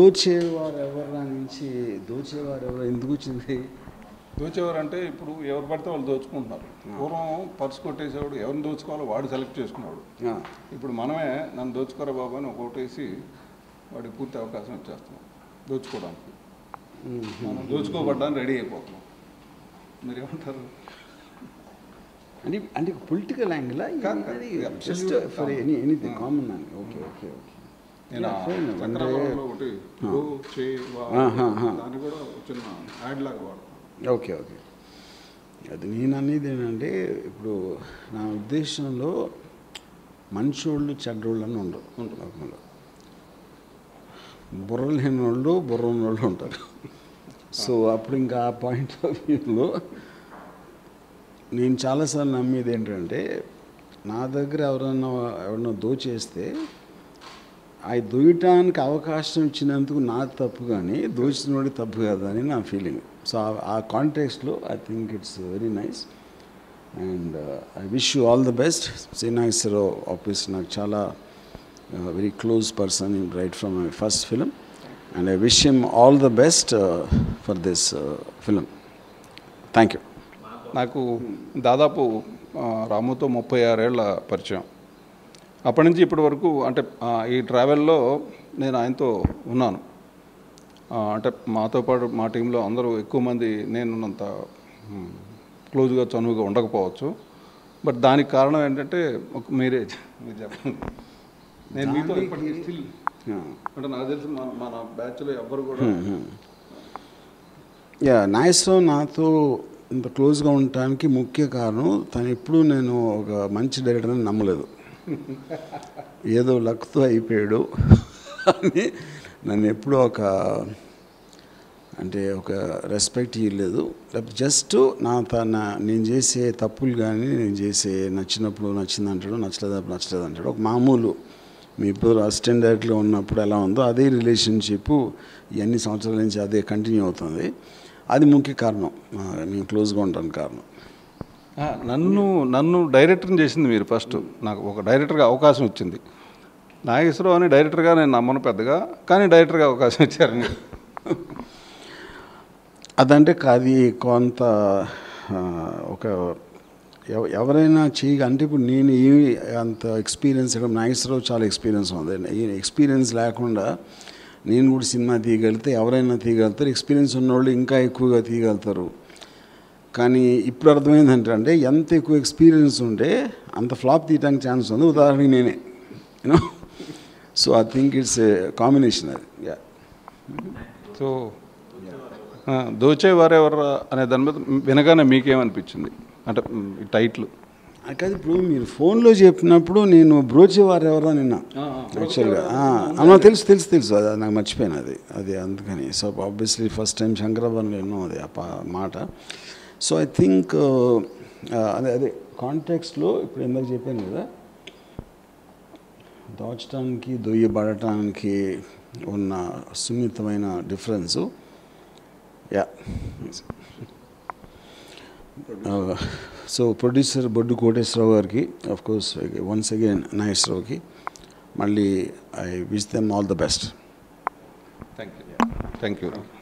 దోచేవారు ఎవరు నుంచి దోచేవారు ఎవరు ఎందుకు వచ్చింది దోచేవారు అంటే ఇప్పుడు ఎవరు పడితే వాళ్ళు దోచుకుంటున్నారు పూర్వం పర్సు కొట్టేసేవాడు ఎవరిని దోచుకోవాలో వాడు సెలెక్ట్ చేసుకున్నాడు ఆ, ఇప్పుడు మనమే నన్ను దోచుకోరా బాబు అని ఒక ఓటేసి వాడికి పూర్తి అవకాశం ఇచ్చేస్తున్నాం దోచుకోవడానికి ఉమ్. మనం దోచుకోబడ్డానికి రెడీ అయిపోతున్నాం మీరు ఏమంటారు అంటే అంటే పొలిటికల్ యాంగిల్ కాదు, కాదు. Just Absolute for common. Any anything ఆ. కామన్ అండి ఓకే ఓకే ఓకే నేను Yeah, fair enough. అంటే- చక్రవాళ్ళలో ఒకటి గో చే వా ఆహా, ఆహా. దాన్ని కూడా ఒక చిన్న యాడ్ లాగా వాడతాం ఓకే ఓకే అది నేను అనేది ఏంటంటే ఇప్పుడు నా ఉద్దేశంలో మంచోళ్ళు చెడ్డోళ్ళు అని ఉండరు లోకంలో బుర్ర లేని వాళ్ళు బుర్ర ఉన్న వాళ్ళు ఉంటారు సో అప్పుడు ఇంకా ఆ పాయింట్ ఆఫ్ వ్యూలో నేను చాలాసార్లు నమ్మేది ఏంటంటే నా దగ్గర ఎవరన్నా ఎవరన్నా దోచేస్తే ఆ దోయటానికి అవకాశం ఇచ్చినందుకు నా తప్పు కానీ దోచినోడి తప్పు కాదు అని నా ఫీలింగ్ సో ఆ కాంటెక్స్లో I think it's very nice and I wish you all the best Sri Nageswara Rao office నాకు చాలా very close person right from my first film and I wish him all the best for this film thank you నాకు దాదాపు ఆ, రాముతో ముప్పై ఆరేళ్ల పరిచయం అప్పటి నుంచి ఇప్పటి వరకు అంటే ఆ, ఈ ట్రావెల్లో నేను ఆయనతో ఉన్నాను ఆ, అంటే మాతో పాటు మా టీంలో అందరూ ఎక్కువ మంది నేనున్నంత మ్, క్లోజ్గా చనువుగా ఉండకపోవచ్చు బట్ దానికి కారణం ఏంటంటే ఒక మీరే మీరు చెప్పండి నేను మీతో ఇప్పటికీ స్టిల్ అంటే నాకు తెలిసి మన మన బ్యాచ్లో ఎవ్వరు కూడా యా నాగేశ్వరరావు నాతో ఇంత క్లోజ్గా ఉండటానికి ముఖ్య కారణం తను ఎప్పుడూ నేను ఒక మంచి డైరెక్టర్ అని నమ్మలేదు ఏదో లక్తో అయిపోయాడు అని నన్ను ఎప్పుడూ ఒక అంటే ఒక రెస్పెక్ట్ ఇవ్వలేదు లేకపోతే జస్ట్ నా తన నేను చేసే తప్పులు కానీ నేను చేసే నచ్చినప్పుడు నచ్చింది అంటాడు నచ్చలేదప్పుడు నచ్చలేదు అంటాడు ఒక మామూలు మీ ఇప్పుడు అసిస్టెంట్ డైరెక్టర్గా ఉన్నప్పుడు ఎలా ఉందో అదే రిలేషన్షిప్ ఎన్ని సంవత్సరాల నుంచి అదే కంటిన్యూ అవుతుంది అది ముఖ్య కారణం ఆ, నేను క్లోజ్గా ఉండడానికి కారణం ఆ, నన్ను నన్ను డైరెక్టర్ని చేసింది మీరు ఫస్ట్ నాకు ఒక డైరెక్టర్గా అవకాశం ఇచ్చింది నాగేశ్వరరావు అని డైరెక్టర్గా నేను నమ్మను పెద్దగా కానీ డైరెక్టర్గా అవకాశం ఇచ్చారు మీరు అదంటే అది కొంత ఆ, ఒక ఎవ- ఎవరైనా చేయగ అంటే ఇప్పుడు నేను ఏమి అంత ఎక్స్పీరియన్స్ ఇక్కడ నాగేశ్వరరావు చాలా ఎక్స్పీరియన్స్ ఉంది ఈ ఎక్స్పీరియన్స్ లేకుండా నేను కూడా సినిమా తీయగలిగితే ఎవరైనా తీయగలుగుతారు ఎక్స్పీరియన్స్ ఉన్నవాళ్ళు ఇంకా ఎక్కువగా తీయగలుగుతారు కానీ ఇప్పుడు అర్థమైంది అంటే ఎంత ఎక్కువ ఎక్స్పీరియన్స్ ఉంటే అంత ఫ్లాప్ తీయడానికి ఛాన్స్ ఉంది ఉదాహరణకి నేనే you know so I think it's combination అది యా సో ఆ, దోచేవారెవరు అనే దాని మీద వినగానే మీకేమనిపించింది అంటే మ్, ఈ టైటిల్ కాదు ఇప్పుడు మీరు ఫోన్లో చెప్పినప్పుడు నేను బ్రోచేవారు ఎవరో నిన్న యాక్చువల్గా అన్న తెలుసు తెలుసు తెలుసు అది నాకు మర్చిపోయాను అది అది అందుకని so obviously first time Sankarabharan విన్నాం అది ఆ పా- మాట సో ఐ థింక్ అదే అదే కాంటాక్స్లో ఇప్పుడు ఇందాక చెప్పాను కదా దాచడానికి దొయ్యబడటానికి ఉన్న సున్నితమైన difference yeah so producer Boddu Koteswara Rao గారికి ఆఫ్ కోర్స్ వన్స్ అగైన్ నాగేశ్వరరావుకి మళ్ళీ I wish them all the best thank you thank you